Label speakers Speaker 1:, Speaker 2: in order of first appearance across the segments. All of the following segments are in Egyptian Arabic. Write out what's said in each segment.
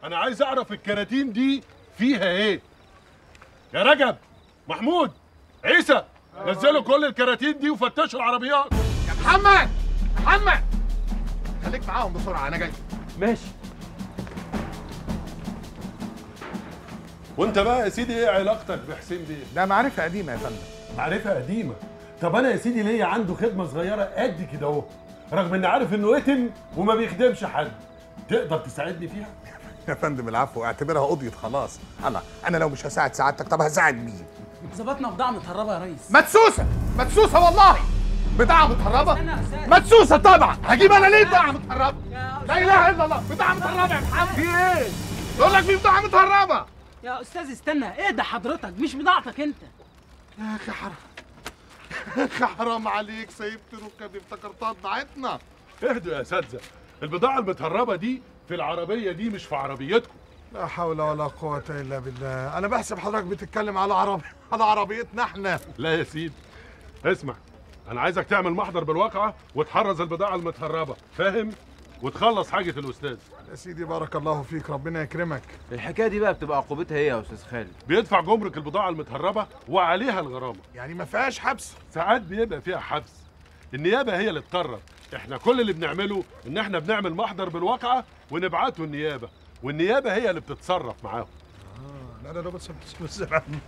Speaker 1: انا عايز اعرف الكراتين دي فيها ايه يا رجب محمود عيسى نزلوا كل الكراتين دي وفتشوا العربيات
Speaker 2: يا محمد محمد خليك معاهم بسرعه انا جاي
Speaker 3: ماشي
Speaker 1: وانت بقى يا سيدي ايه علاقتك بحسين بيه
Speaker 2: ده معرفه قديمه يا فندم
Speaker 1: معرفه قديمه طب انا يا سيدي ليا عنده خدمه صغيره قد كده اهو رغم اني عارف انه قتل وما بيخدمش حد تقدر تساعدني فيها
Speaker 2: يا فندم العفو اعتبرها قضيت خلاص الله انا لو مش هساعد سعادتك طب هساعد مين
Speaker 4: ظبطنا بضاعة متهربة يا ريس
Speaker 2: مدسوسه مدسوسه والله بضاعه متهربه
Speaker 4: استنى يا أستاذ.
Speaker 2: مدسوسه طبعا هجيب انا ليه بضاعه متهربه
Speaker 4: يا
Speaker 2: لا اله الا الله بضاعه متهربه يا محمد في ايه بقول لك في بضاعه متهربه
Speaker 4: يا استاذ استنى ايه ده حضرتك مش بضاعتك انت
Speaker 2: يا اخي حرام يا اخي حرام عليك سيبت ركبي افتكرتها بضاعتنا
Speaker 1: اهدوا يا اساتذه البضاعه المتهربه دي في العربيه دي مش في عربيتكم
Speaker 2: لا حول ولا قوة إلا بالله، أنا بحسب حضرتك بتتكلم على عربي على عربيتنا إحنا.
Speaker 1: لا يا سيدي اسمع انا عايزك تعمل محضر بالواقعه وتحرز البضاعه المتهربه فاهم وتخلص حاجه الاستاذ
Speaker 2: يا سيدي بارك الله فيك، ربنا يكرمك.
Speaker 3: الحكايه دي بقى بتبقى عقوبتها ايه يا استاذ خالد
Speaker 1: بيدفع جمرك البضاعه المتهربه وعليها الغرامه
Speaker 2: يعني ما فيهاش حبس.
Speaker 1: ساعات بيبقى فيها حبس النيابه هي اللي تقرر احنا كل اللي بنعمله ان احنا بنعمل محضر بالواقعه ونبعته النيابه والنيابه هي اللي بتتصرف معاهم
Speaker 2: لا لا لا بص بص بص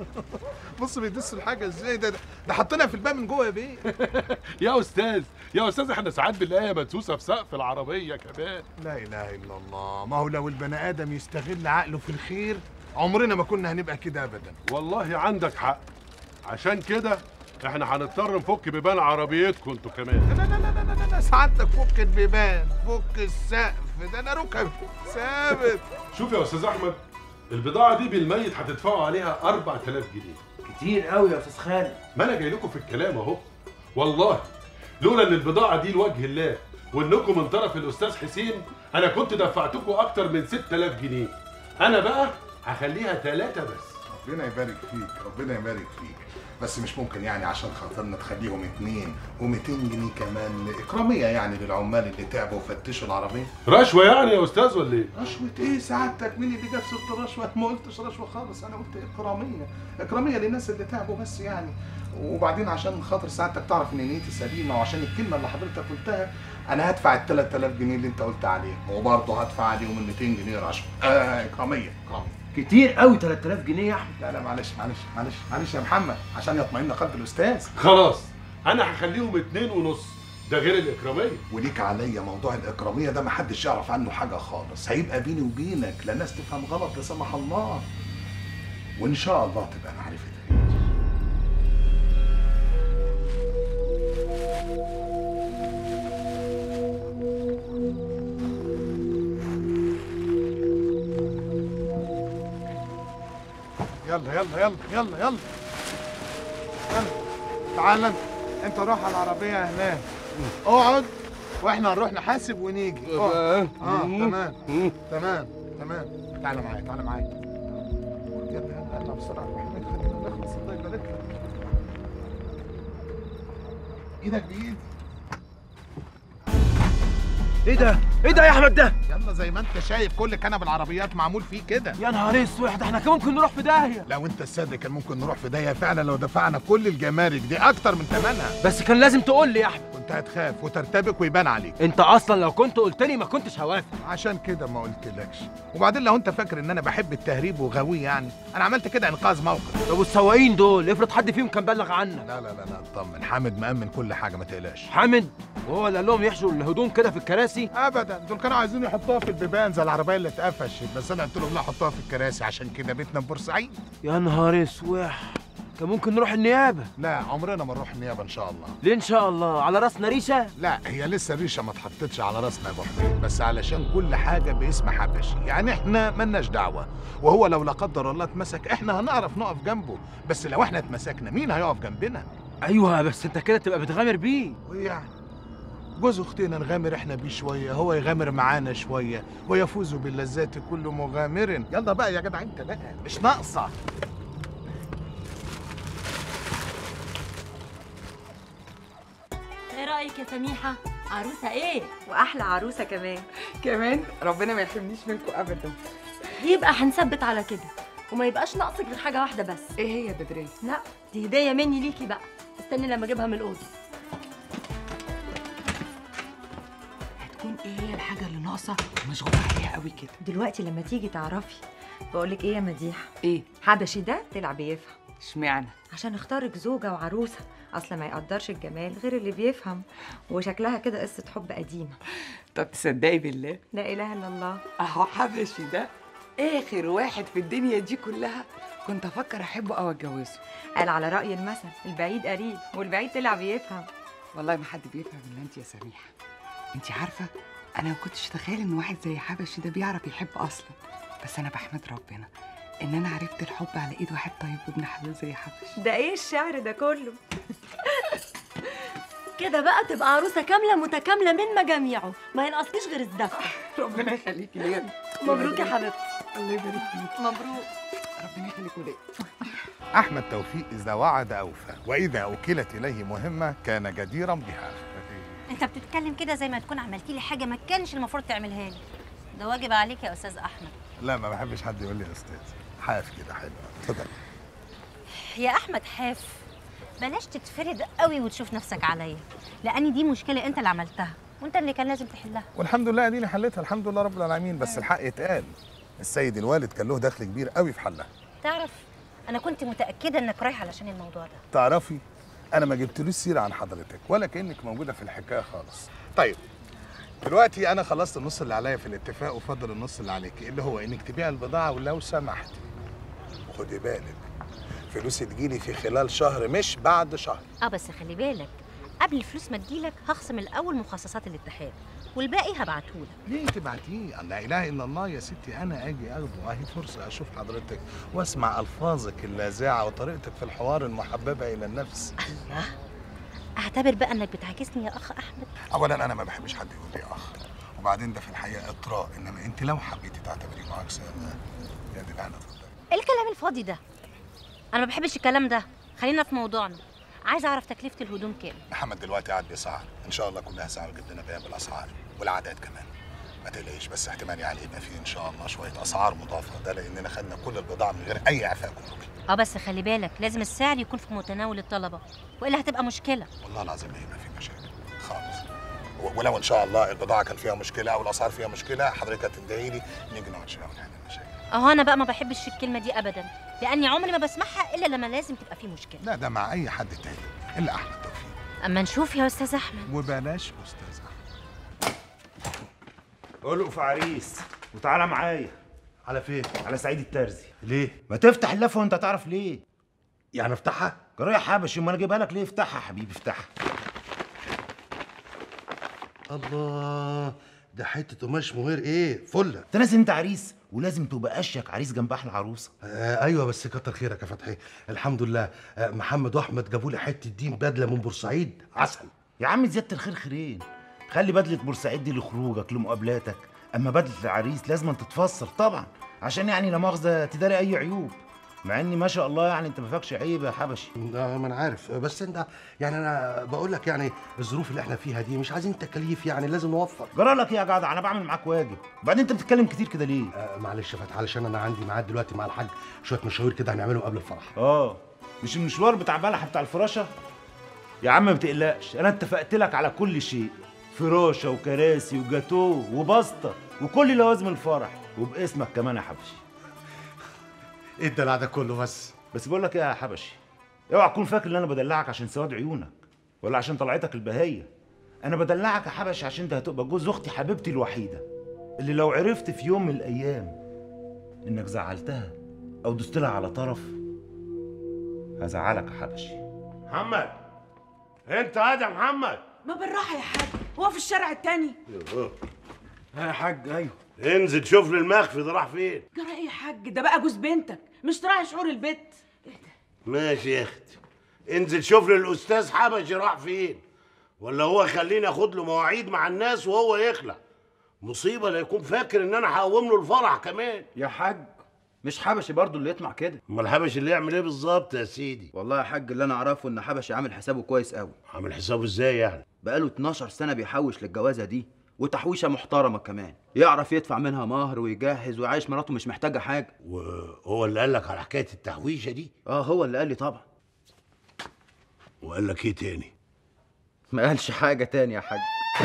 Speaker 2: بص بيدس الحاجة إزاي ده ده, ده حطينا في الباب من جوه يا بيه.
Speaker 1: يا استاذ يا استاذ احنا ساعات بنلاقيها مدسوسه في سقف العربيه كمان
Speaker 2: لا إله إلا الله، ما هو لو البني آدم يستغل عقله في الخير عمرنا ما كنا هنبقى كده أبدا.
Speaker 1: والله عندك حق عشان كده احنا هنضطر نفك بيبان عربيتكم انتوا كمان
Speaker 2: لا لا لا لا لا لا, لا سعادتك فك البيبان، فك السقف، ده أنا ركبي ثابت.
Speaker 1: شوف يا استاذ احمد البضاعه دي بالميت هتدفعوا عليها 4000 جنيه
Speaker 3: كتير قوي يا استاذ خالد
Speaker 1: ما انا جاي لكم في الكلام اهو والله لولا ان البضاعه دي لوجه الله وانكم من طرف الاستاذ حسين انا كنت دفعتكم اكتر من 6000 جنيه انا بقى هخليها ثلاثة بس
Speaker 2: ربنا يبارك فيك ربنا يبارك فيك بس مش ممكن يعني عشان خاطرنا تخليهم اتنين و200 جنيه كمان إكرامية يعني للعمال اللي تعبوا وفتشوا العربية
Speaker 1: رشوه يعني يا استاذ ولا ايه
Speaker 2: رشوة ايه سعادتك مين اللي جاب سيرة رشوة ما قلتش رشوة خالص انا قلت إكرامية إكرامية للناس اللي تعبوا بس يعني وبعدين عشان خاطر سعادتك تعرف ان نيتي سليمة وعشان الكلمة اللي حضرتك قلتها انا هدفع ال 3000 جنيه اللي انت قلت عليهم وبرضه هدفع عليهم ال 200 جنيه رشوة آه إكرامية إكرامية
Speaker 3: كتير قوي 3000 جنيه يا احمد
Speaker 2: لا لا معلش معلش معلش معلش يا محمد عشان يطمئن قلب الاستاذ
Speaker 1: خلاص انا هخليهم اتنين ونص ده غير الاكراميه
Speaker 2: وليك عليا موضوع الاكراميه ده محدش يعرف عنه حاجه خالص هيبقى بيني وبينك لا الناس تفهم غلط لا سمح الله وان شاء الله تبقى معرفه يلا يلا يلا يلا يلا يلا تعال انت انت روح على العربيه هناك اقعد واحنا نروح نحاسب ونيجي اقعد. اه تمام تمام تمام تعالى معايا تعالى معايا يلا يلا يلا بسرعه روح هناك خلينا نخلص الله يبارك لك ايدك بايدي
Speaker 3: ايه ده ايه ده يا احمد ده
Speaker 2: يلا زي ما انت شايف كل كنب العربيات معمول فيه كده
Speaker 3: يا نهار اسود ده احنا كان ممكن نروح في داهيه
Speaker 2: لو انت الصادق كان ممكن نروح في داهيه فعلا لو دفعنا كل الجمارك دي اكتر من ثمنها
Speaker 3: بس كان لازم تقول لي يا احمد
Speaker 2: كنت هتخاف وترتبك ويبان عليك
Speaker 3: انت اصلا لو كنت قلت لي ما كنتش هوافق
Speaker 2: عشان كده ما قلتلكش وبعدين لو انت فاكر ان انا بحب التهريب وغاوي يعني انا عملت كده انقاذ موقف
Speaker 3: طب والسواقين دول افرض حد فيهم كان بلغ عنك
Speaker 2: لا لا لا لا اطمن حامد مأمن كل حاجه ما تقلقش
Speaker 3: حامد وهو اللي قال لهم يحشوا الهدوم كده في الكراسي
Speaker 2: ابدا دول كانوا عايزين يحطوها في البيبان زي العربيه اللي اتقفشت بس انا قلت لهم لا حطوها في الكراسي عشان كده بيتنا في بورسعيد
Speaker 3: يا نهار اسوح كان ممكن نروح النيابه
Speaker 2: لا عمرنا ما نروح النيابه ان شاء الله
Speaker 3: ليه ان شاء الله على راسنا ريشه
Speaker 2: لا هي لسه الريشه ما اتحطتش على راسنا يا ابو حميد بس علشان كل حاجه باسم حبشي يعني احنا ملناش دعوه وهو لو لا قدر الله اتمسك احنا هنعرف نقف جنبه بس لو احنا اتمسكنا مين هيقف جنبنا
Speaker 3: ايوه بس انت كده تبقى بتغامر بيه
Speaker 2: وايه يعني جوز اختنا نغامر احنا بيه شويه هو يغامر معانا شويه ويفوز باللذات كل مغامر يلا بقى يا جدع انت بقى مش ناقصه
Speaker 5: ايه رايك يا سميحه عروسه ايه
Speaker 6: واحلى عروسه كمان كمان ربنا ما يحرمنيش منكم ابدا
Speaker 5: يبقى هنثبت على كده وما يبقاش ناقصك غير حاجه واحده بس
Speaker 6: ايه هي يا بدريه
Speaker 5: لا دي هديه مني ليكي بقى استني لما اجيبها من الاوضه
Speaker 6: هتكون ايه هي الحاجه اللي ناقصه ومشغوله عليها قوي كده
Speaker 5: دلوقتي لما تيجي تعرفي بقولك ايه يا مديحه
Speaker 6: ايه
Speaker 5: حبشي ده طلع بيفهم
Speaker 6: اشمعنى
Speaker 5: عشان اختارك زوجة وعروسة أصلا ما يقدرش الجمال غير اللي بيفهم وشكلها كده قصة حب قديمة
Speaker 6: طب تصدقي بالله
Speaker 5: لا إله إلا الله
Speaker 6: اهو حبشي ده اخر واحد في الدنيا دي كلها كنت افكر احبه او اتجوزه
Speaker 5: قال على رأي المثل البعيد قريب والبعيد طلع بيفهم
Speaker 6: والله ما حد بيفهم الا انت يا سميحه انت عارفه انا ما كنتش اتخيل ان واحد زي حبشي ده بيعرف يحب اصلا بس انا بحمد ربنا ان انا عرفت الحب على ايد واحد طيب وابن حلال زي حبشي
Speaker 5: ده إيه الشعر ده كله كده بقى تبقى عروسة كاملة متكاملة من مجاميعه ما ينقصكيش غير الدفع
Speaker 6: ربنا يخليكي ليا
Speaker 5: مبروك يا حبيبتي
Speaker 6: الله يبارك فيك
Speaker 5: مبروك
Speaker 6: ربنا يخليكوا ليا
Speaker 2: احمد توفيق اذا وعد اوفى واذا اوكلت اليه مهمه كان جديرا بها
Speaker 7: انت بتتكلم كده زي ما تكون عملت لي حاجه ما كانش المفروض تعملها لي ده واجب عليك يا استاذ احمد
Speaker 2: لا ما بحبش حد يقول لي يا استاذ حاف كده حلو اتفضل
Speaker 7: يا احمد حاف بلاش تتفرد قوي وتشوف نفسك عليا لان دي مشكله انت اللي عملتها وانت اللي كان لازم تحلها
Speaker 2: والحمد لله اديني حلتها الحمد لله رب العالمين بس الحق يتقال السيد الوالد كان له دخل كبير قوي في حلها
Speaker 7: تعرف انا كنت متاكده انك رايح علشان الموضوع ده
Speaker 2: تعرفي انا ما جبتلوش سيره عن حضرتك ولا كانك موجوده في الحكايه خالص طيب دلوقتي انا خلصت النص اللي عليا في الاتفاق وفضل النص اللي عليك اللي هو انك تبيع البضاعه ولو سمحت خدي بالك فلوسي تجيلي في خلال شهر مش بعد شهر
Speaker 7: اه بس خلي بالك قبل الفلوس ما تجيلك هخصم الاول مخصصات الاتحاد والباقي هبعتهولك
Speaker 2: ليه تبعتيه لا اله الا الله يا ستي انا اجي اخده اهي فرصه اشوف حضرتك واسمع الفاظك اللاذعه وطريقتك في الحوار المحببه الى النفس
Speaker 7: اعتبر بقى انك بتعاكسني يا اخ احمد
Speaker 2: اولا انا ما بحبش حد يقول لي اخ وبعدين ده في الحقيقه اطراء انما انت لو حبيتي تعتبريه معاكسه يا دي لعنه اتفضلي
Speaker 7: ايه الكلام الفاضي ده انا ما بحبش الكلام ده خلينا في موضوعنا عايزه اعرف تكلفه الهدوم كام
Speaker 2: محمد دلوقتي قاعد بيسعر ان شاء الله كلها سعر جدا بيان بالاسعار والعادات كمان ما تقلقيش بس احتمال يعني يبقى فيه ان شاء الله شويه اسعار مضافه ده لاننا خدنا كل البضاعه من غير اي اعفاء جمركي
Speaker 7: اه بس خلي بالك لازم السعر يكون في متناول الطلبه والا هتبقى مشكله
Speaker 2: والله العظيم ما يبقى في مشاكل خالص و- ولو ان شاء الله البضاعه كان فيها مشكله او الاسعار فيها مشكله حضرتك هتندهي لي نيجي نقعد شويه ونحل المشاكل
Speaker 7: اهو انا بقى ما بحبش الكلمه دي ابدا لاني عمري ما بسمعها الا لما لازم تبقى في مشكله
Speaker 2: لا ده مع اي حد تاني الا احمد توفيق
Speaker 7: اما نشوف يا استاذ احمد
Speaker 2: وبلاش استاذ احمد
Speaker 8: القف عريس وتعالى معايا
Speaker 9: على فين؟
Speaker 8: على سعيد الترزي
Speaker 9: ليه؟
Speaker 8: ما تفتح اللفه وانت تعرف ليه
Speaker 9: يعني افتحها؟
Speaker 8: جرايه حبشي امال اجيبها لك ليه افتحها يا حبيبي افتحها
Speaker 9: الله ده حتة قماش مهير ايه؟ فلة
Speaker 8: انت ناسي انت عريس ولازم تبقى اشيك عريس جنب احلى عروسه
Speaker 9: آه ايوه بس كتر خيرك يا فتحي الحمد لله آه محمد واحمد جابوا لي حتة دين بدلة من بورسعيد عسل
Speaker 8: يا عم زياده الخير خيرين خلي بدله بورسعيد دي لخروجك لمقابلاتك اما بدله العريس لازم تتفصل طبعا عشان يعني لا مؤاخذه تداري اي عيوب مع اني ما شاء الله يعني انت ما فيكش عيب يا حبشي
Speaker 9: آه ما انا عارف آه، بس انت يعني انا بقول لك يعني الظروف اللي احنا فيها دي مش عايزين تكاليف يعني لازم نوفر
Speaker 8: جرى لك إيه يا جدع انا بعمل معاك واجب وبعدين انت بتتكلم كتير كده ليه
Speaker 9: آه معلش يا فتحي علشان انا عندي ميعاد دلوقتي مع الحاج شوية مشاوير كده هنعملهم قبل الفرح
Speaker 8: اه مش المشوار بتاع بلح بتاع الفراشه يا عم ما تقلقش انا اتفقت لك على كل شيء فراشه وكراسي وجاتوه وبسطه وكل لوازم الفرح وباسمك كمان يا حبشي
Speaker 9: ايه الدلع ده كله بس؟
Speaker 8: بس بقول لك ايه يا حبشي اوعى تكون فاكر ان انا بدلعك عشان سواد عيونك ولا عشان طلعتك البهيه انا بدلعك يا حبشي عشان انت هتبقى جوز اختي حبيبتي الوحيده اللي لو عرفت في يوم من الايام انك زعلتها او دوست لها على طرف هزعلك يا حبشي
Speaker 10: محمد انت هاد يا محمد
Speaker 6: ما بالراحه يا حاج هو في الشارع التاني
Speaker 3: يا حاج ايوه
Speaker 10: انزل شوف لي المخفي ده راح فين
Speaker 6: جرى ايه يا حاج ده بقى جوز بنتك مش تراعي شعور البت
Speaker 10: ماشي يا اختي انزل شوف لي الاستاذ حبشي راح فين ولا هو خليني اخد له مواعيد مع الناس وهو يخلع مصيبه لا يكون فاكر ان انا هقوم له الفرح كمان
Speaker 3: يا حاج مش حبشي برضو اللي يطمع كده
Speaker 10: امال الحبشي اللي يعمل ايه بالظبط يا سيدي
Speaker 3: والله يا حاج اللي انا اعرفه ان حبشي عامل حسابه كويس قوي
Speaker 10: عامل حسابه ازاي يعني
Speaker 3: بقاله 12 سنه بيحوش للجوازه دي وتحويشه محترمه كمان يعرف يدفع منها مهر ويجهز ويعيش مراته مش محتاجه حاجه
Speaker 10: وهو اللي قال لك على حكايه التحويشه دي
Speaker 3: اه هو اللي قال لي طبعا
Speaker 10: وقال لك ايه تاني
Speaker 3: ما قالش حاجه تاني يا حاج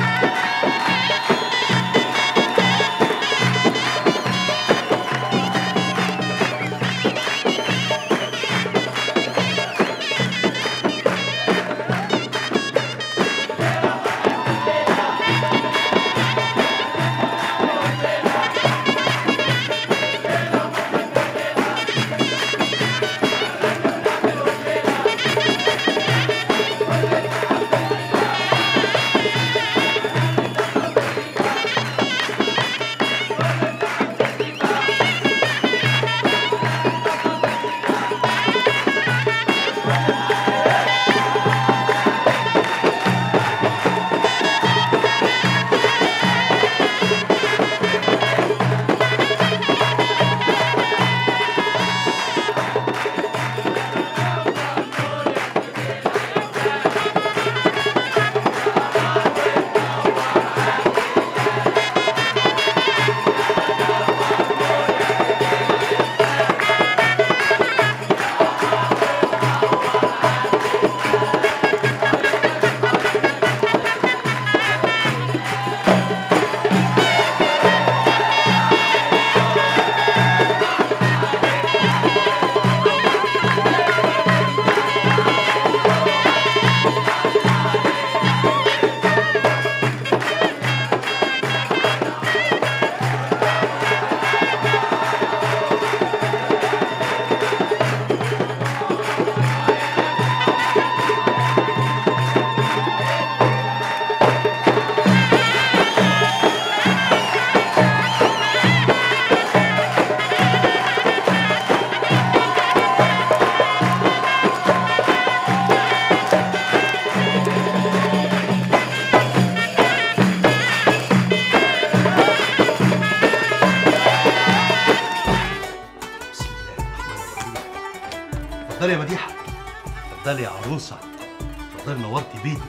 Speaker 9: اتفضلي يا مديحه اتفضلي يا عروسه اتفضلي نورتي بيتي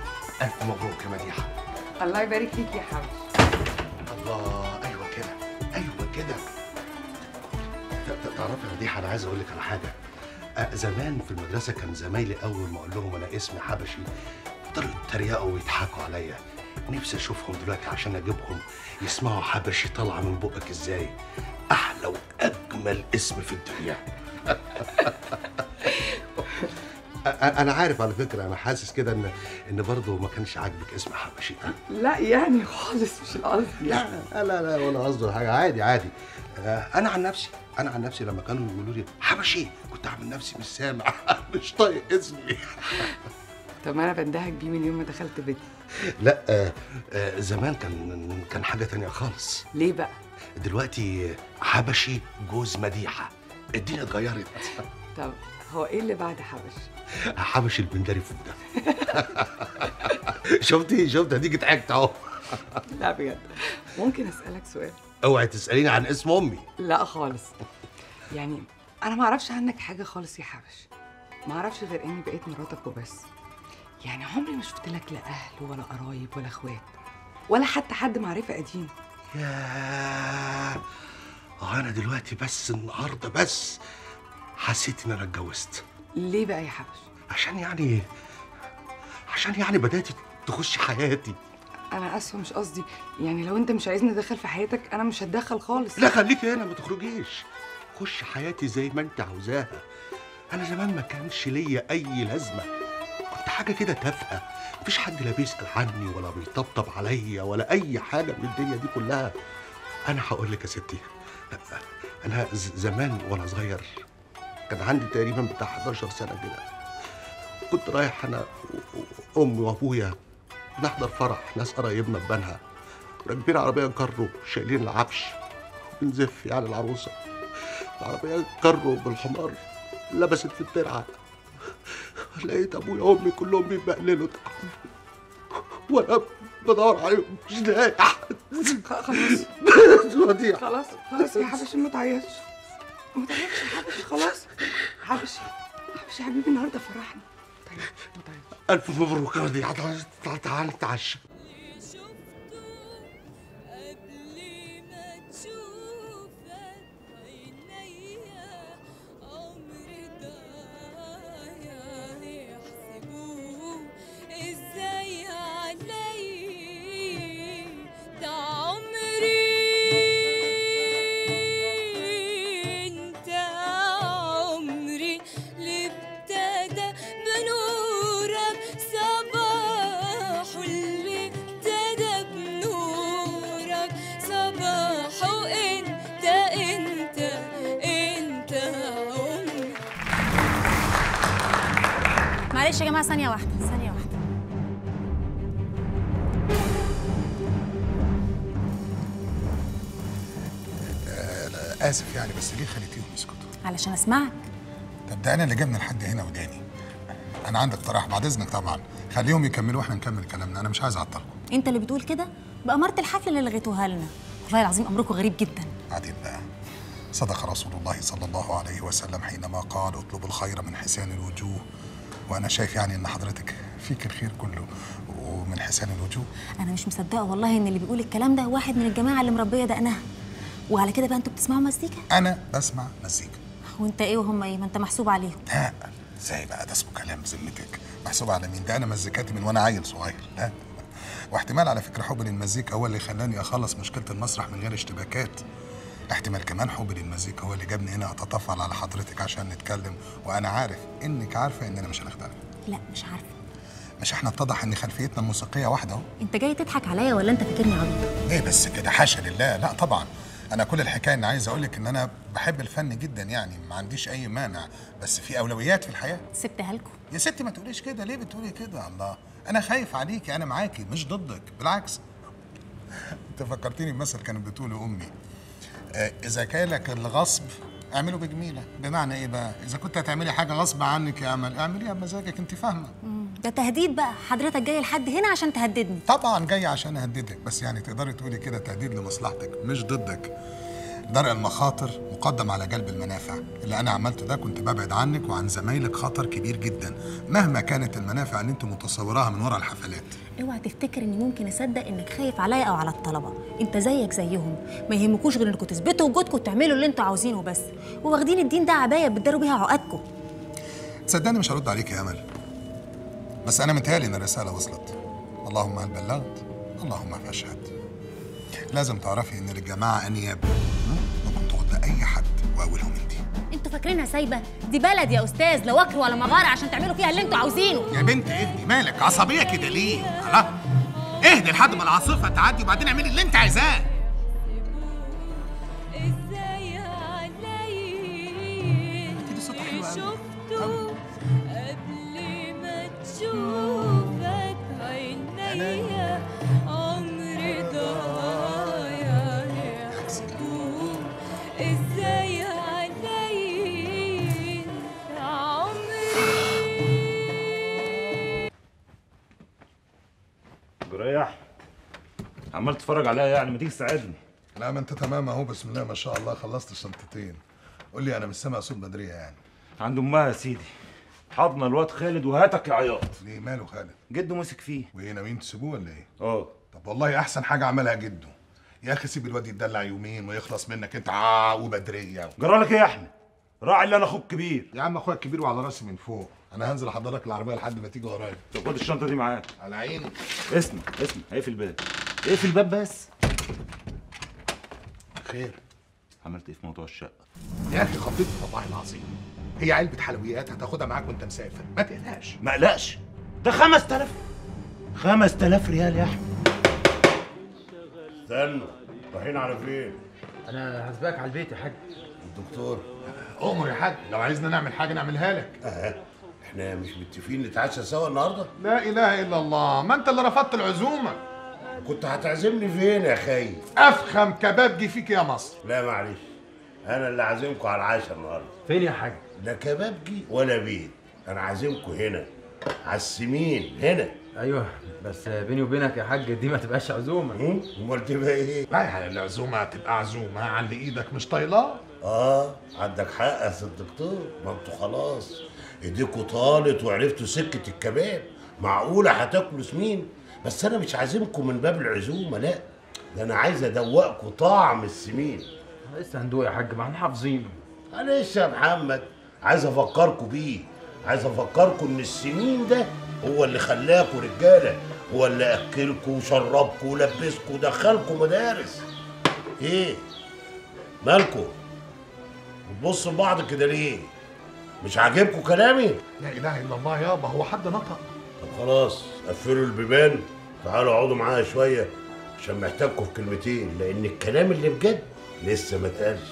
Speaker 9: الف مبروك يا مديحه
Speaker 6: الله يبارك فيك يا حبيبي
Speaker 9: الله ايوه كده ايوه كده ت- ت- تعرفي يا مديحه انا عايز اقول لك على حاجه أه، زمان في المدرسه كان زمايلي اول ما اقول لهم انا اسمي حبشي يفضلوا يتريقوا ويضحكوا عليا نفسي اشوفهم دلوقتي عشان اجيبهم يسمعوا حبشي طالعه من بقك ازاي احلى واجمل اسم في الدنيا أ- انا عارف على فكره انا حاسس كده ان ان برضه ما كانش عاجبك اسم حبشي
Speaker 6: لا يعني خالص مش القصد يعني
Speaker 9: لا لا لا ولا قصدي حاجه عادي عادي آه، انا عن نفسي انا عن نفسي لما كانوا يقولوا لي حبشي كنت اعمل نفسي مش سامع مش طايق اسمي
Speaker 6: طب ما انا بندهك بيه من يوم ما دخلت بيتي
Speaker 9: لا آه، آه، زمان كان كان حاجه تانية خالص
Speaker 6: ليه بقى
Speaker 9: دلوقتي حبشي جوز مديحه الدنيا اتغيرت
Speaker 6: طب هو ايه اللي بعد حبش
Speaker 9: حبشي البندري فوده شفتي شفتي اديك ضحكت اهو
Speaker 6: لا بجد ممكن اسالك سؤال
Speaker 9: اوعي تساليني عن اسم امي
Speaker 6: لا خالص يعني انا ما اعرفش عنك حاجه خالص يا حبش ما اعرفش غير اني بقيت مراتك وبس يعني عمري ما شفت لك لا اهل ولا قرايب ولا اخوات ولا حتى حد معرفه قديم
Speaker 9: ياه اه انا دلوقتي بس النهارده بس حسيت ان انا اتجوزت
Speaker 6: ليه بقى يا حبش
Speaker 9: عشان يعني عشان يعني بدات تخش حياتي
Speaker 6: انا اسفه مش قصدي يعني لو انت مش عايزني ادخل في حياتك انا مش هتدخل خالص
Speaker 9: لا خليكي هنا ما تخرجيش خش حياتي زي ما انت عاوزاها انا زمان ما كانش ليا اي لازمه كنت حاجه كده تافهه مفيش حد لا بيسال عني ولا بيطبطب عليا ولا اي حاجه من الدنيا دي كلها انا هقول لك يا ستي انا ز- زمان وانا صغير كان عندي تقريبا بتاع 11 سنه كده كنت رايح انا و- و- امي وابويا نحضر فرح ناس قرايبنا في بنها راكبين عربيه كارو شايلين العفش بنزف يعني العروسه العربيه كارو بالحمار لبست في الترعه لقيت ابويا وامي كلهم بيبقللوا تحت وانا بدور عليهم مش لاقي حد
Speaker 6: خلاص
Speaker 9: وديع
Speaker 6: خلاص خلاص يا حبش ما تعيطش ما تعيطش يا حبش خلاص حبش حبش يا حبيبي النهارده فرحنا
Speaker 9: الف مبروك يا وديع تعال تعال تعال نتعشى
Speaker 11: معلش يا جماعه ثانيه واحده ثانيه واحده
Speaker 12: انا اسف يعني بس ليه خليتيهم يسكتوا
Speaker 11: علشان اسمعك
Speaker 12: طب ده انا اللي جابني لحد هنا وداني انا عندي اقتراح بعد اذنك طبعا خليهم يكملوا واحنا نكمل كلامنا انا مش عايز اعطلكم
Speaker 11: انت اللي بتقول كده بأمارة الحفل اللي لغيتوها لنا والله العظيم امركم غريب جدا
Speaker 12: بعدين بقى صدق رسول الله صلى الله عليه وسلم حينما قال اطلب الخير من حسان الوجوه وانا شايف يعني ان حضرتك فيك الخير كله ومن حسان الوجوه
Speaker 11: انا مش مصدقه والله ان اللي بيقول الكلام ده واحد من الجماعه اللي مربيه دقنها وعلى كده بقى انتوا بتسمعوا مزيكا
Speaker 12: انا بسمع مزيكا
Speaker 11: وانت ايه وهم ايه ما انت محسوب عليهم
Speaker 12: لا ازاي بقى ده اسمه كلام بذمتك محسوب على مين ده انا مزيكاتي من وانا عيل صغير لا واحتمال على فكره حبي للمزيكا هو اللي خلاني اخلص مشكله المسرح من غير اشتباكات احتمال كمان حبي للمزيكا هو اللي جابني هنا اتطفل على حضرتك عشان نتكلم وانا عارف انك عارفه اننا مش هنختلف
Speaker 11: لا مش عارفه
Speaker 12: مش احنا اتضح ان خلفيتنا الموسيقيه واحده اهو
Speaker 11: انت جاي تضحك عليا ولا انت فاكرني عبيطه
Speaker 12: ليه بس كده حاشا لله لا طبعا انا كل الحكايه ان عايز اقول لك ان انا بحب الفن جدا يعني ما عنديش اي مانع بس في اولويات في الحياه
Speaker 11: سبتها لكم
Speaker 12: يا ستي ما تقوليش كده ليه بتقولي كده الله انا خايف عليكي انا معاكي مش ضدك بالعكس انت فكرتيني بمثل كانت بتقوله امي آه اذا كان لك الغصب اعمله بجميله بمعنى ايه بقى اذا كنت هتعملي حاجه غصب عنك يا امل اعمليها بمزاجك انت فاهمه
Speaker 11: ده تهديد بقى حضرتك جاي لحد هنا عشان تهددني
Speaker 12: طبعا جاي عشان اهددك بس يعني تقدري تقولي كده تهديد لمصلحتك مش ضدك درء المخاطر مقدم على جلب المنافع اللي انا عملته ده كنت ببعد عنك وعن زمايلك خطر كبير جدا مهما كانت المنافع اللي انت متصوراها من ورا الحفلات
Speaker 11: اوعى تفتكر اني ممكن اصدق انك خايف عليا او على الطلبه انت زيك زيهم ما يهمكوش غير انكم تثبتوا وجودكم وتعملوا اللي انتوا عاوزينه بس وواخدين الدين ده عبايه بتداروا بيها عقدكم
Speaker 12: تصدقني مش هرد عليك يا امل بس انا متهيألي ان الرساله وصلت اللهم هل بلغت اللهم فاشهد لازم تعرفي ان للجماعه انياب ممكن تغض اي حد واولهم انت
Speaker 11: انتوا فاكرينها سايبه دي بلد يا استاذ لا وكر ولا مغاره عشان تعملوا فيها اللي انتوا عاوزينه
Speaker 12: يا بنت اهدي مالك عصبيه كده ليه الله اهدي لحد ما العاصفه تعدي وبعدين اعملي اللي انت عايزاه
Speaker 13: ازاي علي شفته قبل ما تشوفك عينيا عمري ضايع يحسبوه ازاي علي عمري
Speaker 8: جريح عمال تتفرج عليا يعني ما تيجي تساعدني
Speaker 12: لا ما انت تمام اهو بسم الله ما شاء الله خلصت الشنطتين قول لي انا مش سامع صوت بدريه يعني
Speaker 8: عند امها يا سيدي حضن الواد خالد وهاتك يا عياط
Speaker 12: ليه ماله خالد
Speaker 8: جده مسك فيه
Speaker 12: وايه ناويين تسيبوه ولا ايه
Speaker 8: اه
Speaker 12: طب والله احسن حاجه عملها جده يا اخي سيب الواد يتدلع يومين ويخلص منك انت عا وبدريه
Speaker 8: جرالك ايه يا احمد راعي اللي انا اخوك كبير
Speaker 12: يا عم اخويا الكبير وعلى راسي من فوق انا هنزل احضر لك العربيه لحد ما تيجي ورايا
Speaker 8: طب خد الشنطه دي معاك
Speaker 12: على عيني
Speaker 8: اسمع اسمع اقفل الباب اقفل الباب بس
Speaker 12: خير
Speaker 8: عملت ايه في موضوع الشقه
Speaker 12: يا اخي خطيت والله العظيم هي علبه حلويات هتاخدها معاك وانت مسافر ما تقلقش
Speaker 8: ما قلقش ده 5000 5000 ريال يا احمد
Speaker 10: استنوا رايحين على فين؟
Speaker 3: انا هسبقك على البيت يا حاج
Speaker 10: الدكتور
Speaker 12: امر يا حاج لو عايزنا نعمل حاجه نعملها لك
Speaker 10: اه احنا مش متفقين نتعشى سوا النهارده؟
Speaker 12: لا اله الا الله ما انت اللي رفضت العزومه
Speaker 10: كنت هتعزمني فين يا خي؟
Speaker 12: افخم كبابجي فيك يا مصر
Speaker 10: لا معلش انا اللي عازمكم على العشاء النهارده
Speaker 3: فين يا حاج
Speaker 10: لا كبابجي ولا بيت انا عازمكم هنا على السمين هنا
Speaker 3: ايوه بس بيني وبينك يا حاج دي ما تبقاش عزومه
Speaker 10: امال تبقى ايه
Speaker 12: لا يعني العزومه تبقى عزومه على اللي ايدك مش طايلاه
Speaker 10: اه عندك حق يا سيد الدكتور ما انتوا خلاص ايديكوا طالت وعرفتوا سكه الكباب معقوله هتاكلوا سمين بس انا مش عازمكم من باب العزومه لا ده انا عايز ادوقكم طعم السمين
Speaker 3: لسه هندوق يا حاج ما احنا حافظينه
Speaker 10: معلش يا محمد عايز افكركم بيه عايز افكركم ان السمين ده هو اللي خلاكوا رجاله هو اللي اكلكوا وشربكوا ولبسكوا ودخلكوا مدارس ايه مالكوا بتبصوا لبعض كده ليه مش عاجبكم كلامي
Speaker 12: لا اله الا الله يابا هو حد نطق
Speaker 10: طب خلاص قفلوا البيبان تعالوا اقعدوا معايا شويه عشان محتاجكم في كلمتين لان الكلام اللي بجد لسه ما اتقالش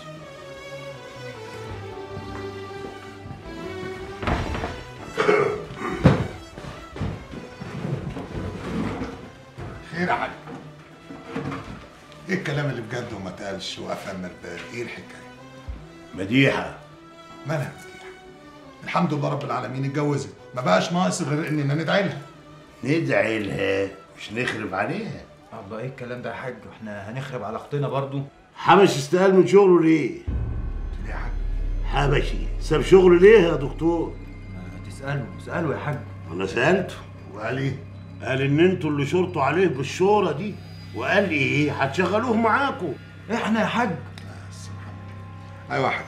Speaker 12: الكلام اللي بجد وما اتقالش وقفل من البال ايه الحكايه
Speaker 10: مديحه
Speaker 12: مالها مديحه الحمد لله رب العالمين اتجوزت ما بقاش ناقص غير اننا ندعي لها
Speaker 10: ندعي لها مش نخرب عليها
Speaker 3: الله ايه الكلام ده يا حاج واحنا هنخرب على اختنا برضو
Speaker 10: حبش استقال من شغله ليه؟
Speaker 12: ليه يا حاج؟
Speaker 10: حبشي ساب شغله ليه يا دكتور؟
Speaker 3: تساله اساله يا حاج
Speaker 10: انا سالته
Speaker 12: وقال ايه؟
Speaker 10: قال ان انتوا اللي شرطوا عليه بالشوره دي وقال لي ايه هتشغلوه معاكم
Speaker 3: احنا يا حاج
Speaker 12: ايوه يا حاج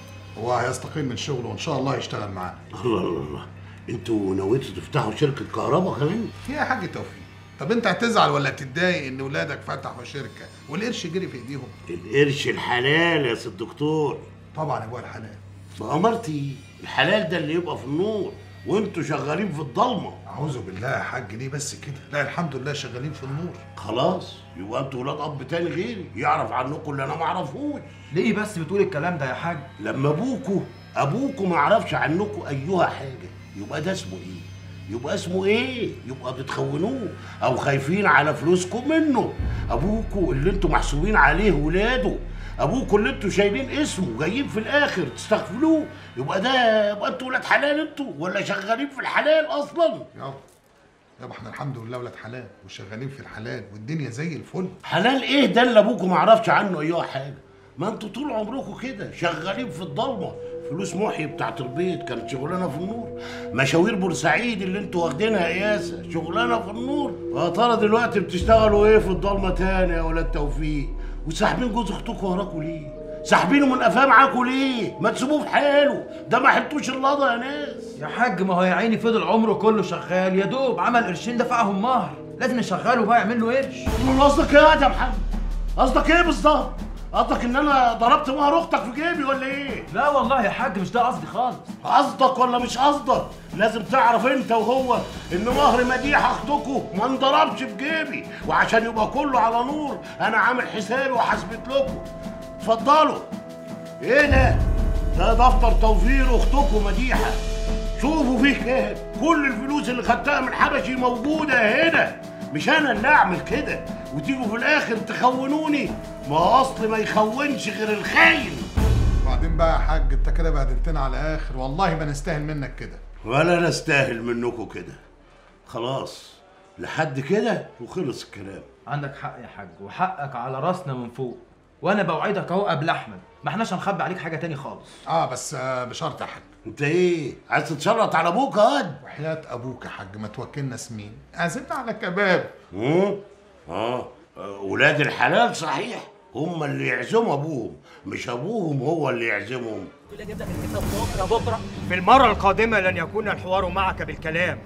Speaker 12: هو هيستقيل من شغله وان شاء الله يشتغل معانا
Speaker 10: الله الله الله انتوا نويتوا تفتحوا شركه كهرباء كمان
Speaker 12: يا حاج توفيق طب انت هتزعل ولا تتضايق ان ولادك فتحوا شركه والقرش جري في ايديهم
Speaker 10: القرش الحلال يا سيد الدكتور
Speaker 12: طبعا يا ابويا الحلال
Speaker 10: بأمرتي الحلال ده اللي يبقى في النور وانتوا شغالين في الضلمه
Speaker 12: اعوذ بالله يا حاج ليه بس كده لا الحمد لله شغالين في النور
Speaker 10: خلاص يبقى انتوا ولاد اب تاني غيري يعرف عنكم اللي انا ما اعرفوش
Speaker 3: ليه بس بتقول الكلام ده يا حاج
Speaker 10: لما ابوكوا ابوكوا ما يعرفش عنكم ايها حاجه يبقى ده اسمه ايه يبقى اسمه ايه يبقى بتخونوه او خايفين على فلوسكم منه ابوكوا اللي انتوا محسوبين عليه ولاده ابوكوا اللي انتوا شايلين اسمه جايين في الاخر تستغفلوه يبقى ده يبقى انتوا ولاد حلال انتوا ولا شغالين في الحلال اصلا
Speaker 12: يابا يابا احنا الحمد لله ولاد حلال وشغالين في الحلال والدنيا زي الفل
Speaker 10: حلال ايه ده اللي ابوكوا ما عرفش عنه ايها حاجه ما انتوا طول عمركم كده شغالين في الضلمه فلوس محي بتاعت البيت كانت شغلانه في النور مشاوير بورسعيد اللي انتوا واخدينها قياسه شغلانه في النور يا ترى دلوقتي بتشتغلوا ايه في الضلمه تاني يا ولاد توفيق وساحبين جوز اختكم وراكوا ليه ساحبينه من قفاه معاكوا ليه ما تسيبوه في حاله ده ما حلتوش اللضا يا ناس
Speaker 3: يا حاج ما هو يا عيني فضل عمره كله شغال يا دوب عمل قرشين دفعهم مهر لازم نشغله بقى يعمل له قرش
Speaker 10: امال قصدك ايه يا محمد قصدك ايه بالظبط قصدك ان انا ضربت مهر اختك في جيبي ولا ايه
Speaker 3: لا والله يا حاج مش ده قصدي خالص
Speaker 10: قصدك ولا مش قصدك لازم تعرف انت وهو ان مهر مديحه اختكم ما انضربش في جيبي وعشان يبقى كله على نور انا عامل حسابي وحسبت لكم اتفضلوا ايه ده ده دفتر توفير اختكم مديحه شوفوا فيه كام كل الفلوس اللي خدتها من حبشي موجوده هنا مش انا اللي اعمل كده وتيجوا في الاخر تخونوني ما اصل ما يخونش غير الخاين
Speaker 12: وبعدين بقى يا حاج انت كده بهدلتنا على الاخر والله ما نستاهل منك كده
Speaker 10: ولا نستاهل منكم كده خلاص لحد كده وخلص الكلام
Speaker 3: عندك حق يا حاج وحقك على راسنا من فوق وانا بوعدك اهو قبل احمد ما احناش هنخبي عليك حاجه تاني خالص
Speaker 12: اه بس آه بشرط يا حاج
Speaker 10: انت ايه عايز تتشرط على ابوك هاد
Speaker 12: وحياة ابوك يا حاج ما توكلنا سمين اعزمنا على كباب
Speaker 10: اه اه ولاد الحلال صحيح هم اللي يعزموا ابوهم مش ابوهم هو اللي يعزمهم
Speaker 14: بكره بكره في المرة القادمة لن يكون الحوار معك بالكلام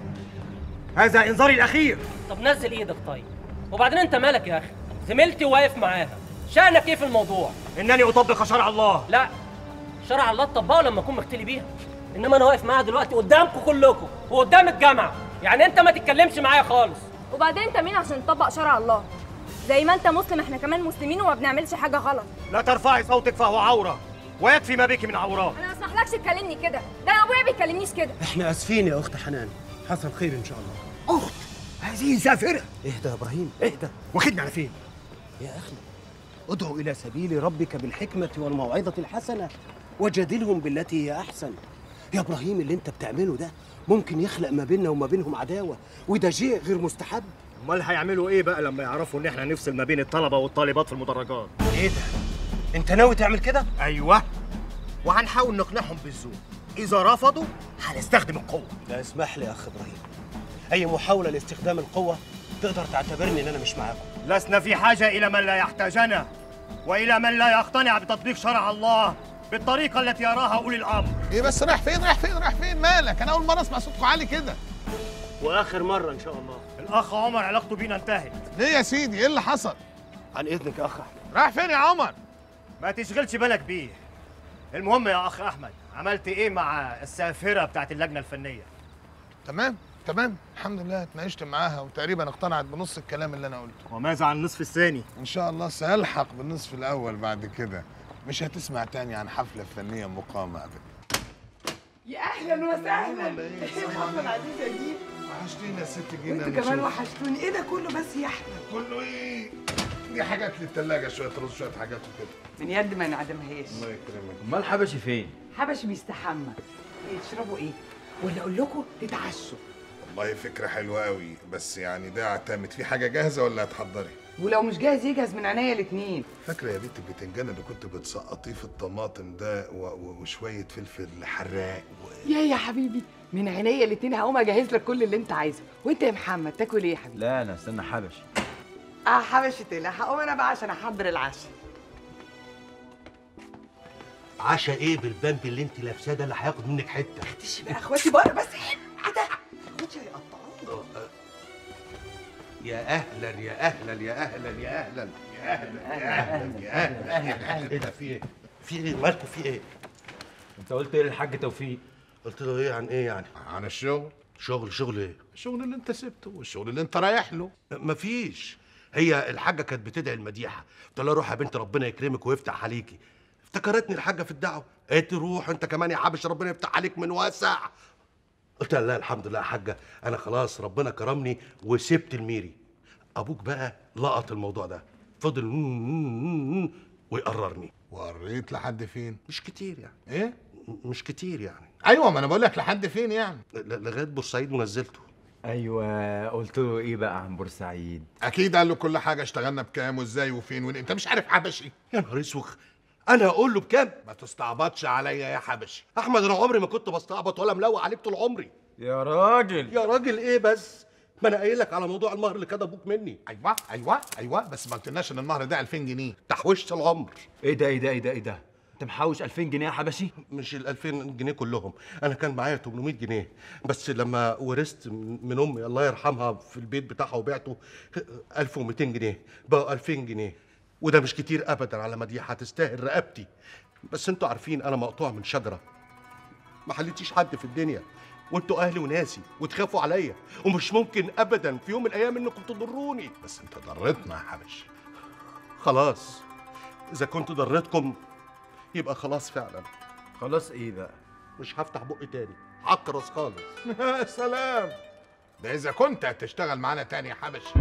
Speaker 14: هذا إنذاري الأخير
Speaker 15: طب نزل ايدك طيب وبعدين انت مالك يا اخي زميلتي واقف معاها شأنك ايه في الموضوع
Speaker 14: إنني أطبق شرع الله
Speaker 15: لا شرع الله تطبقه لما اكون مختلي بيها انما انا واقف معاها دلوقتي قدامكم كلكم وقدام الجامعه يعني انت ما تتكلمش معايا خالص
Speaker 16: وبعدين انت مين عشان تطبق شرع الله زي ما انت مسلم احنا كمان مسلمين وما بنعملش حاجه غلط
Speaker 14: لا ترفعي صوتك فهو عورة ويكفي ما بك من عورات
Speaker 16: انا ما اسمحلكش تكلمني كده ده انا ابويا بيكلمنيش كده
Speaker 17: احنا اسفين يا اخت حنان حصل خير ان شاء الله
Speaker 14: أخت هذه سافرة
Speaker 17: اهدى يا ابراهيم اهدى
Speaker 14: واخدنا على فين
Speaker 17: يا اخي ادعو الى سبيل ربك بالحكمه والموعظه الحسنه وجادلهم بالتي هي احسن يا ابراهيم اللي انت بتعمله ده ممكن يخلق ما بيننا وما بينهم عداوه وده شيء غير مستحب
Speaker 14: امال هيعملوا ايه بقى لما يعرفوا ان احنا نفصل ما بين الطلبه والطالبات في المدرجات
Speaker 17: ايه ده انت ناوي تعمل كده
Speaker 14: ايوه وهنحاول نقنعهم بالذوق اذا رفضوا هنستخدم القوه
Speaker 17: لا اسمح لي يا اخ ابراهيم اي محاوله لاستخدام القوه تقدر تعتبرني ان انا مش معاكم
Speaker 14: لسنا في حاجه الى من لا يحتاجنا والى من لا يقتنع بتطبيق شرع الله بالطريقه التي يراها اولي الامر
Speaker 2: ايه بس رايح فين رايح فين رايح فين مالك انا اول مره اسمع صوتكم عالي كده
Speaker 17: واخر مره ان شاء الله
Speaker 14: الاخ عمر علاقته بينا انتهت
Speaker 2: ليه يا سيدي ايه اللي حصل
Speaker 17: عن اذنك يا اخ احمد
Speaker 2: رايح فين يا عمر
Speaker 14: ما تشغلش بالك بيه المهم يا اخ احمد عملت ايه مع السافره بتاعت اللجنه الفنيه
Speaker 2: تمام تمام الحمد لله اتناقشت معاها وتقريبا اقتنعت بنص الكلام اللي انا قلته
Speaker 14: وماذا عن النصف الثاني
Speaker 2: ان شاء الله سيلحق بالنصف الاول بعد كده مش هتسمع تاني عن حفله فنيه مقامه ابدا
Speaker 6: يا اهلا وسهلا
Speaker 2: ولا إيه؟
Speaker 6: يا محمد عزيز اجيب
Speaker 2: وحشتينا يا ست جينا
Speaker 6: وانتوا كمان
Speaker 2: نشوف.
Speaker 6: وحشتوني ايه ده كله بس يا احمد
Speaker 2: كله ايه
Speaker 12: دي حاجات للتلاجة شوية رز شوية حاجات وكده
Speaker 6: من يد ما نعدمهاش
Speaker 12: الله يكرمك
Speaker 3: امال حبشي فين
Speaker 6: حبش بيستحمى يشربوا ايه ولا اقول لكم تتعشوا
Speaker 12: والله فكرة حلوة قوي بس يعني ده اعتمد في حاجة جاهزة ولا هتحضري؟
Speaker 6: ولو مش جاهز يجهز من عينيا الاتنين
Speaker 12: فاكرة يا بنت البتنجان اللي كنت بتسقطيه في الطماطم ده و... و... وشوية فلفل حراق و...
Speaker 6: يا يا حبيبي من عينيا الاتنين هقوم اجهز لك كل اللي انت عايزه وانت يا محمد تاكل ايه يا حبيبي
Speaker 3: لا انا استنى حبشي
Speaker 6: اه حبشي طلع هقوم انا بقى عشان احضر العشاء
Speaker 9: عشا ايه بالبامب اللي انت لابساه ده اللي هياخد منك حته
Speaker 6: تشي بقى اخواتي بره بس ايه ده اخواتي هيقطعوني
Speaker 9: يا اهلا يا اهلا يا اهلا يا اهلا يا اهلا يا اهلا يا اهلا ايه ده في ايه؟ في ايه؟ مالكوا في ايه؟
Speaker 3: انت قلت ايه للحاج توفيق
Speaker 9: قلت له ايه عن ايه يعني؟
Speaker 12: عن الشغل
Speaker 9: شغل شغل ايه؟
Speaker 12: الشغل اللي انت سبته والشغل اللي انت رايح له
Speaker 9: مفيش هي الحاجه كانت بتدعي المديحه قلت لها روح يا بنت ربنا يكرمك ويفتح عليكي افتكرتني الحاجه في الدعوه قالت لي روح انت كمان يا حبش ربنا يفتح عليك من واسع قلت لها لا الحمد لله يا حاجه انا خلاص ربنا كرمني وسبت الميري ابوك بقى لقط الموضوع ده فضل ويقررني
Speaker 12: وريت لحد فين؟
Speaker 9: مش كتير يعني
Speaker 12: ايه؟
Speaker 9: مش كتير يعني
Speaker 12: ايوه ما انا بقول لك لحد فين يعني؟
Speaker 9: ل- لغايه بورسعيد ونزلته
Speaker 3: ايوه قلت له ايه بقى عن بورسعيد
Speaker 12: اكيد قال له كل حاجه اشتغلنا بكام وازاي وفين وين انت مش عارف حبشي
Speaker 9: يا نهار اسوخ انا هقول له بكام
Speaker 12: ما تستعبطش عليا يا حبشي
Speaker 9: احمد انا عمري ما كنت بستعبط ولا ملوق عليك طول عمري
Speaker 3: يا راجل
Speaker 9: يا راجل ايه بس ما انا قايل لك على موضوع المهر اللي كده ابوك مني
Speaker 12: ايوه ايوه ايوه بس ما قلتلناش ان المهر ده 2000 جنيه
Speaker 9: تحويشة العمر
Speaker 3: ايه ده ايه ده ايه ده ايه ده انت محوش 2000 جنيه يا حبشي
Speaker 9: مش ال 2000 جنيه كلهم انا كان معايا 800 جنيه بس لما ورثت من امي الله يرحمها في البيت بتاعها وبعته 1200 جنيه بقوا 2000 جنيه وده مش كتير ابدا على مديحه تستاهل رقبتي بس انتوا عارفين انا مقطوع من شجره ما حليتيش حد في الدنيا وانتوا اهلي وناسي وتخافوا عليا ومش ممكن ابدا في يوم من الايام انكم تضروني
Speaker 12: بس انت ضرتنا يا حبشي
Speaker 9: خلاص اذا كنت ضرتكم يبقى خلاص فعلا
Speaker 3: خلاص ايه بقى
Speaker 9: مش هفتح بقي تاني عكرس خالص
Speaker 12: يا سلام ده اذا كنت هتشتغل معانا تاني يا حبشي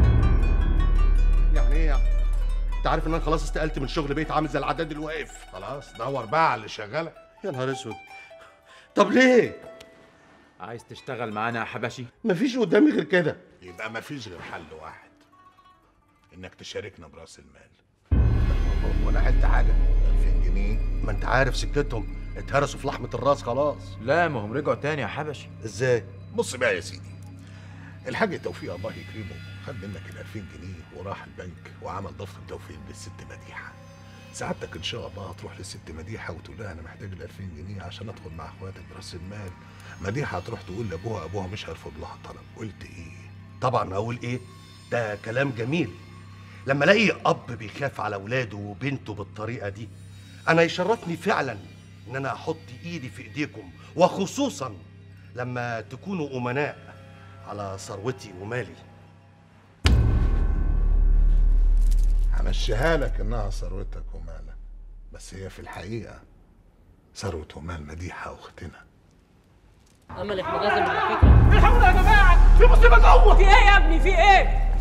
Speaker 9: يعني ايه يعني؟ انت عارف ان انا خلاص استقلت من شغل بيت عامل زي العداد اللي واقف
Speaker 12: خلاص دور بقى على اللي شغاله
Speaker 9: يا نهار اسود طب ليه
Speaker 3: عايز تشتغل معانا يا حبشي
Speaker 9: مفيش قدامي غير كده
Speaker 12: يبقى مفيش غير حل واحد انك تشاركنا براس المال
Speaker 9: ولا حته حاجه 2000 جنيه ما انت عارف سكتهم اتهرسوا في لحمه الراس خلاص
Speaker 3: لا ما هم رجعوا تاني يا حبشي
Speaker 9: ازاي
Speaker 12: بص بقى يا سيدي الحاج توفيق الله يكرمه خد منك ال 2000 جنيه وراح البنك وعمل دفتر توفيق للست مديحه سعادتك ان شاء الله هتروح للست مديحه وتقول لها انا محتاج ال 2000 جنيه عشان ادخل مع اخواتك براس المال مديحه هتروح تقول لابوها ابوها مش هيرفض لها طلب قلت ايه
Speaker 9: طبعا اقول ايه ده كلام جميل لما الاقي اب بيخاف على اولاده وبنته بالطريقه دي انا يشرفني فعلا ان انا احط ايدي في ايديكم وخصوصا لما تكونوا امناء على ثروتي ومالي
Speaker 12: همشيها لك انها ثروتك ومالك بس هي في الحقيقه ثروه ومال مديحه اختنا
Speaker 15: امل احنا لازم على فكره
Speaker 4: الحقونا يا جماعه في مصيبه جوه في ايه يا ابني في ايه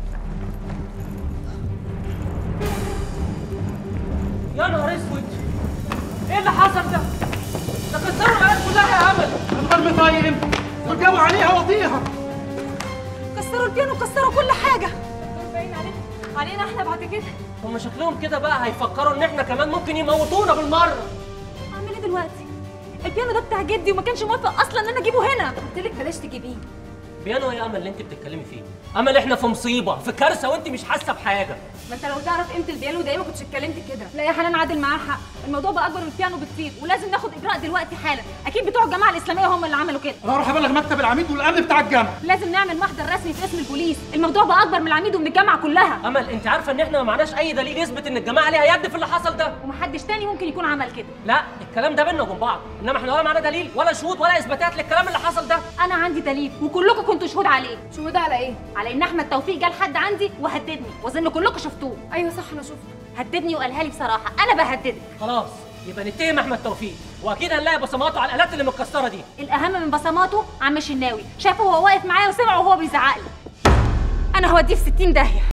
Speaker 4: يا نهار اسود ايه اللي حصل ده ده كسروا العيال كلها يا امل القلب طاير وجابوا عليها وطيها
Speaker 16: كسروا البيانو كسروا كل حاجه دول باين علينا علينا احنا بعد كده
Speaker 15: هم شكلهم كده بقى هيفكروا ان احنا كمان ممكن يموتونا بالمره
Speaker 16: اعمل ايه دلوقتي البيانو ده بتاع جدي وما كانش موافق اصلا ان انا اجيبه هنا قلت لك بلاش تجيبيه
Speaker 15: بيانو ايه يا امل اللي انت بتتكلمي فيه امل احنا في مصيبه في كارثه وانت مش حاسه بحاجه
Speaker 16: ما انت لو تعرف قيمه البيانو ده ما كنتش اتكلمت كده لا يا حنان عادل معاه حق الموضوع بقى اكبر من البيانو بكتير ولازم ناخد اجراء دلوقتي حالا اكيد بتوع الجماعه الاسلاميه هم اللي عملوا كده
Speaker 4: انا هروح ابلغ مكتب العميد والامن بتاع الجامعه
Speaker 16: لازم نعمل محضر رسمي في اسم البوليس الموضوع بقى اكبر من العميد ومن الجامعه كلها
Speaker 15: امل انت عارفه ان احنا ما معناش اي دليل يثبت ان الجماعه ليها يد في اللي حصل ده
Speaker 16: ومحدش تاني ممكن يكون عمل كده
Speaker 15: لا الكلام ده بينا وبين بعض انما احنا ولا معانا دليل ولا شهود ولا اثباتات للكلام اللي حصل ده
Speaker 16: انا عندي دليل وكلكم كنتوا شهود عليه شهود على ايه على ان احمد توفيق جه لحد عندي وهددني واظن كلكم شفتوه ايوه صح انا شفته هددني وقالها لي بصراحه انا بهددك
Speaker 15: خلاص يبقى نتهم احمد توفيق واكيد هنلاقي بصماته على الالات اللي متكسره دي
Speaker 16: الاهم من بصماته عم الشناوي شافه وهو واقف معايا وسمعه وهو بيزعق لي انا هوديه في 60 داهيه